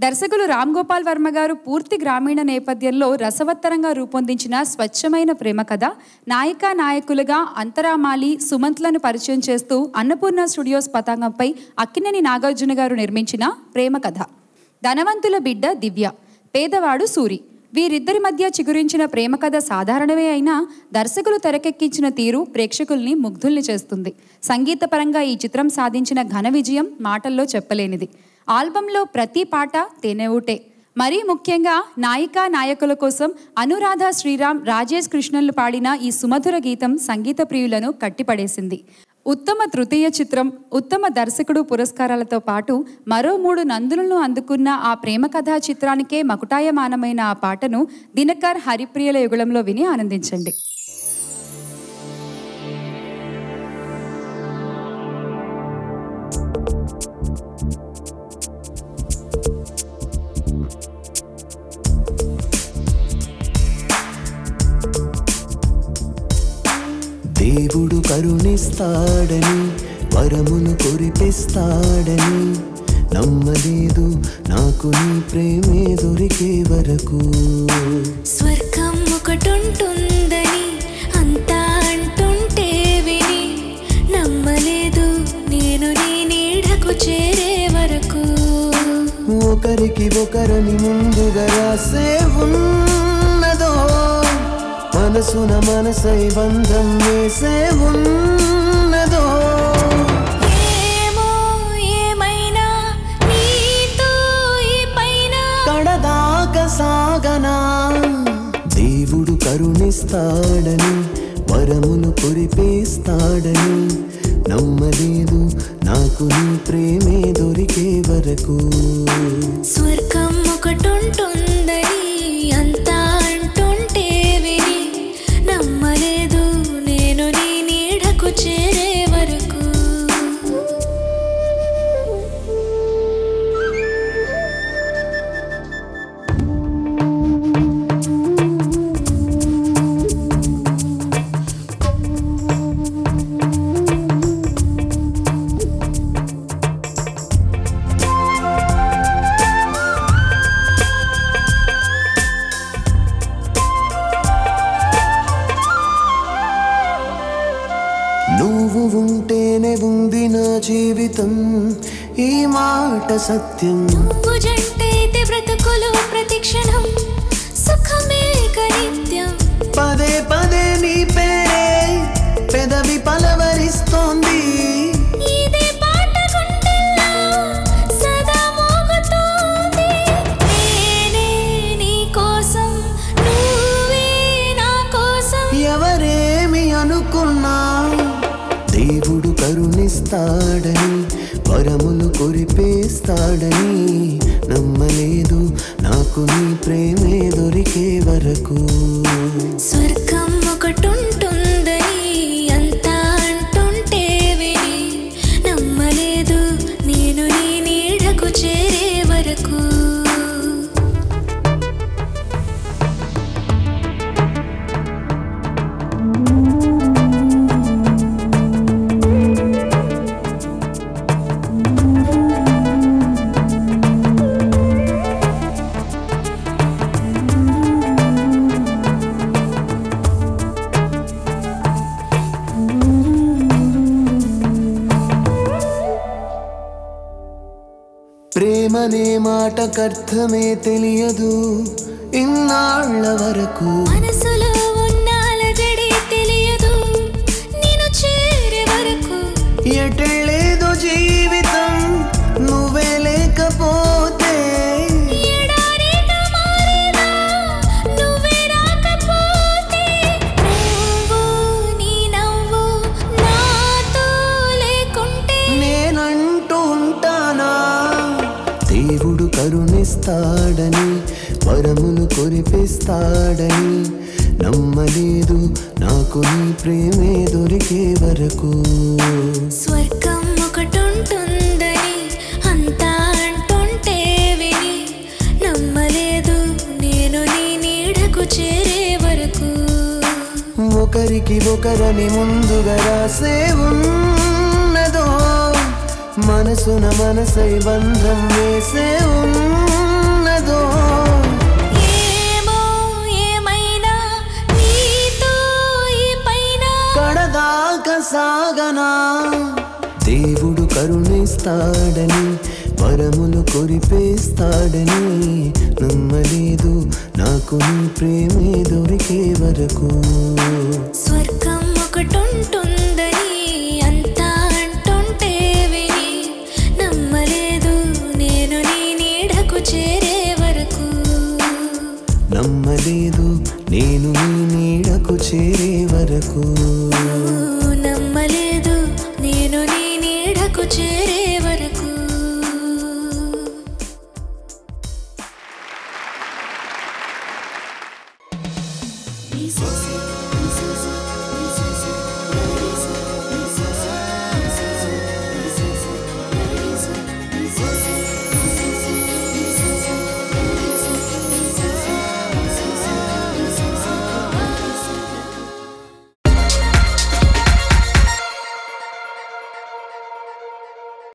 దర్శకులు రామ్ గోపాల్ వర్మ గారు పూర్తి గ్రామీణ నేపథ్యంలో రసవత్తరంగా రూపొందించిన స్వచ్ఛమైన ప్రేమ కథ నాయికా నాయకులుగా అంతరామాలి సుమంత్లను పరిచయం చేస్తూ అన్నపూర్ణ స్టూడియోస్ పతాకంపై అక్కినేని నాగార్జున గారు నిర్మించిన ప్రేమ కథ ధనవంతుల బిడ్డ దివ్య పేదవాడు సూరి వీరిద్దరి మధ్య చిగురించిన ప్రేమ కథ సాధారణమే అయినా దర్శకులు తెరకెక్కించిన తీరు ప్రేక్షకుల్ని ముగ్ధుల్ని చేస్తుంది సంగీతపరంగా ఈ చిత్రం సాధించిన ఘన విజయం మాటల్లో చెప్పలేనిది ఆల్బంలో ప్రతి పాట తేనెఊటే మరీ ముఖ్యంగా నాయికా నాయకుల కోసం అనురాధ శ్రీరామ్ రాజేష్ కృష్ణన్లు పాడిన ఈ సుమధుర గీతం సంగీత ప్రియులను కట్టిపడేసింది ఉత్తమ తృతీయ చిత్రం ఉత్తమ దర్శకుడు పురస్కారాలతో పాటు మరో మూడు నందులను అందుకున్న ఆ ప్రేమ కథా చిత్రానికే మకుటాయమానమైన ఆ పాటను దినకర్ హరిప్రియల యుగళంలో విని ఆనందించండి దేవుడు కరుణిస్తాడని వరమును కురిపిస్తాడని నమ్మలేదు నాకు నీ ప్రేమే దొరికే వరకు స్వర్గం ఒకటుంటుందని అంతా అంటుంటే విని నమ్మలేదు నేను నీ నీడకు చేరే వరకు ఒకరికి ఒకరని ముందుగా రాసే ఉన్నదో మనసున మనసై బంధం వేసే ఉన్నదో ఏమో ఏమైనా నీతో ఈ పైన కడదాక సాగనా దేవుడు కరుణిస్తాడని వరమును కురిపిస్తాడని నమ్మలేదు నాకు నీ ప్రేమే దొరికే వరకు స్వర్గం ఒకటుంటుందని అంతా అంటుంటే విని నమ్మలేదు నేను నీ నీడకు చేరే వరకు నువ్వు ఉంటేనే ఉంది నా జీవితం ఈ మాట సత్యం నువ్వు జంటైతే బ్రతుకులు ప్రతిక్షణం సుఖమే నిత్యం పదే పదే నీ పేరే పెదవి పలవరిస్తోంది ఇదే పాట గుండెల్లో సదా మోగుతోంది నేనే నీ కోసం నువ్వే నా కోసం ఎవరేమి అనుకున్నా దేవుడు కరుణిస్తాడని వరములు కురిపేస్తాడని నమ్మలేదు నాకు నీ ప్రేమే దొరికే వరకు స్వర్గం ఒకటుంటుందని అంతా అంటుంటే విని నమ్మలేదు నేను నీ నీడకు చేరే వరకు ప్రేమనే మాటకర్థమే తెలియదు ఇన్నాళ్ళ వరకు మనసులో ఉన్న అలజడి తెలియదు నేను చేరే వరకు ఎటెళ్ళేదో జీవితం నువ్వే లేకపోతే ఎడారిగా మారేదా నువ్వే రాకపోతే నువ్వు నీ నవ్వు నాతో లేకుంటే నేనంటూ ఉంటానా దేవుడు కరుణిస్తాడని వరములు కురిపిస్తాడని నమ్మలేదు నాకు నీ ప్రేమే దొరికే వరకు స్వర్గం ఒకటుంటుందని అంతా అంటుంటే విని నమ్మలేదు నేను నీ నీడకు చేరే వరకు ఒకరికి ఒకరని ముందుగా రాసే ఉన్నదో మనసున మనసై బంధం వేసే ఉన్నదో కడదాకా సాగనా దేవుడు కరుణిస్తాడని వరములు కురిపేస్తాడని నమ్మలేదు నాకు నీ ప్రేమే దొరికే వరకు స్వర్గం ఒకటుంటుందని అంతా అంటుంటే విని నమ్మలేదు నేను నీ నీడకు చేరే వరకు నమ్మలేదు నేను నీ నీడకు చేరే వరకు